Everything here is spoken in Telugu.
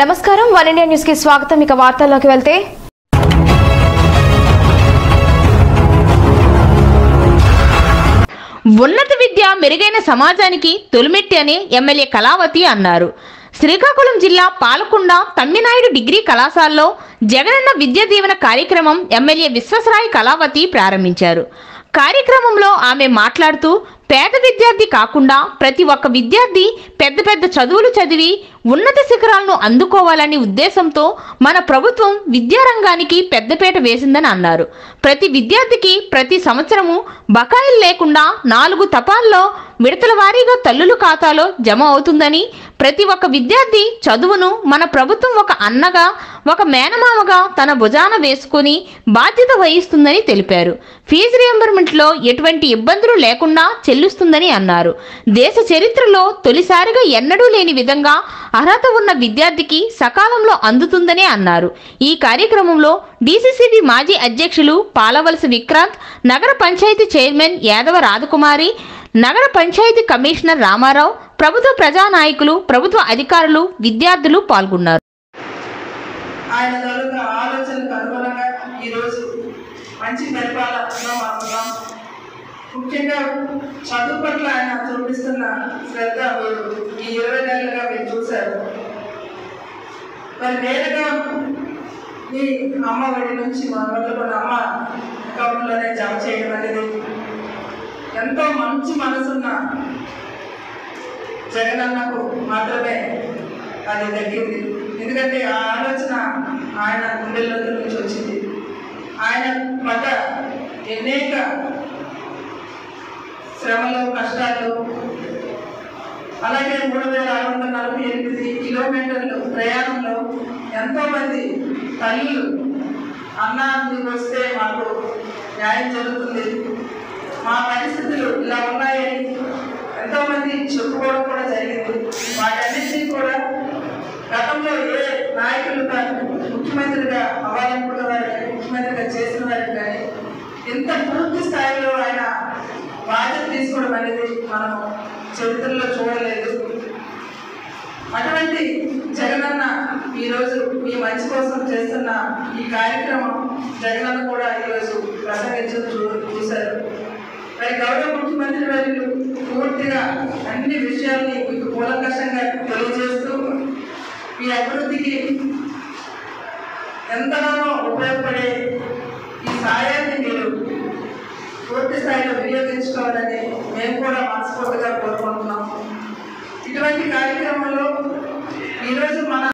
నమస్కారం వన్ ఇండియా న్యూస్ కి స్వాగతం ఇక వార్తల్లోకి వెళ్తే ఉన్నత విద్య మెరుగైన సమాజానికి తొలిమెట్టి అని ఎమ్మెల్యే కళావతి అన్నారు శ్రీకాకుళం జిల్లా పాలకొండ తమ్మినాయుడు డిగ్రీ కళాశాలలో జగనన్న విద్యా దీవెన కార్యక్రమం ఎమ్మెల్యే విశ్వసరాయ్ కళావతి ప్రారంభించారు కార్యక్రమంలో ఆమె మాట్లాడుతూ పేద విద్యార్థి కాకుండా ప్రతి ఒక్క విద్యార్థి పెద్ద పెద్ద చదువులు చదివి ఉన్నత శిఖరాలను అందుకోవాలని ఉద్దేశంతో మన ప్రభుత్వం విద్యారంగానికి పెద్దపీట వేసిందని అన్నారు ప్రతి విద్యార్థికి ప్రతి సంవత్సరము బకాయిలు లేకుండా నాలుగు తపాల్లో విడతల వారీగా తల్లుల ఖాతాలో జమ అవుతుందని ప్రతి ఒక్క విద్యార్థి చదువును మన ప్రభుత్వం ఒక అన్నగా ఒక మేనమామగా తన భుజాన వేసుకుని బాధ్యత వహిస్తుందని తెలిపారు ఫీజు రియంబర్మెంట్లో ఎటువంటి ఇబ్బందులు లేకుండా చెల్లిస్తుందని అన్నారు దేశ చరిత్రలో తొలిసారిగా ఎన్నడూ లేని విధంగా అర్హత ఉన్న విద్యార్థికి సకాలంలో అందుతుందని అన్నారు ఈ కార్యక్రమంలో డీసీసీబీ మాజీ అధ్యక్షులు పాలవలస విక్రాంత్ నగర పంచాయతీ చైర్మన్ యాదవ రాధకుమారి నగర పంచాయతీ కమిషనర్ రామారావు ప్రభుత్వ ప్రజానాయకులు ప్రభుత్వ అధికారులు విద్యార్థులు పాల్గొన్నారు ఆయన తాలూకా ఆలోచనకు అనుగుణంగా ఈరోజు మంచి పరిపాలనలో మాత్రం ముఖ్యంగా చదువు పట్ల ఆయన చూపిస్తున్న శ్రద్ధ మీరు ఈ ఇరవై నెలలుగా మీరు చూశారు మరి నేరుగా ఈ అమ్మ ఒడి నుంచి మొదలుకొని అమ్మ అకౌంట్లోనే జమ చేయడం అనేది ఎంతో మంచి మనసున్న జగనన్నకు మాత్రమే అది దక్కింది ఎందుకంటే ఆ ఆలోచన ఆయన గుండెల్లో నుంచి వచ్చింది ఆయన పడ్డ అనేక శ్రమలు కష్టాలు అలాగే మూడు వేల ఆరు వందల నలభై ఎనిమిది కిలోమీటర్లు ప్రయాణంలో ఎంతోమంది తల్లులు అన్నా మీకు వస్తే మాకు న్యాయం జరుగుతుంది మా పరిస్థితులు ఇలా ఉన్నాయని ఎంతోమంది చెప్పుకోవడం కూడా జరిగింది వాటన్నిటినీ కూడా గతంలో ఏ నాయకులు కానీ ముఖ్యమంత్రిగా అవ్వాలనుకున్న వారు కానీ ముఖ్యమంత్రిగా చేసిన వారు కానీ ఇంత పూర్తి స్థాయిలో ఆయన బాధ్యత తీసుకోవడం అనేది మనం చరిత్రలో చూడలేదు అటువంటి జగనన్న ఈరోజు మీ మంచి కోసం చేస్తున్న ఈ కార్యక్రమం జగనన్న కూడా ఈరోజు ప్రసంగించడం చూ చూశారు మరి గౌరవ ముఖ్యమంత్రి వర్యులు పూర్తిగా అన్ని విషయాల్ని మీకు కూలంకషంగా తెలియజేస్తూ మీ అభివృద్ధికి ఎంతగానో ఉపయోగపడే ఈ సాయాన్ని మీరు పూర్తి స్థాయిలో వినియోగించుకోవాలని మేము కూడా మనస్ఫూర్తిగా కోరుకుంటున్నాం ఇటువంటి కార్యక్రమంలో ఈరోజు మన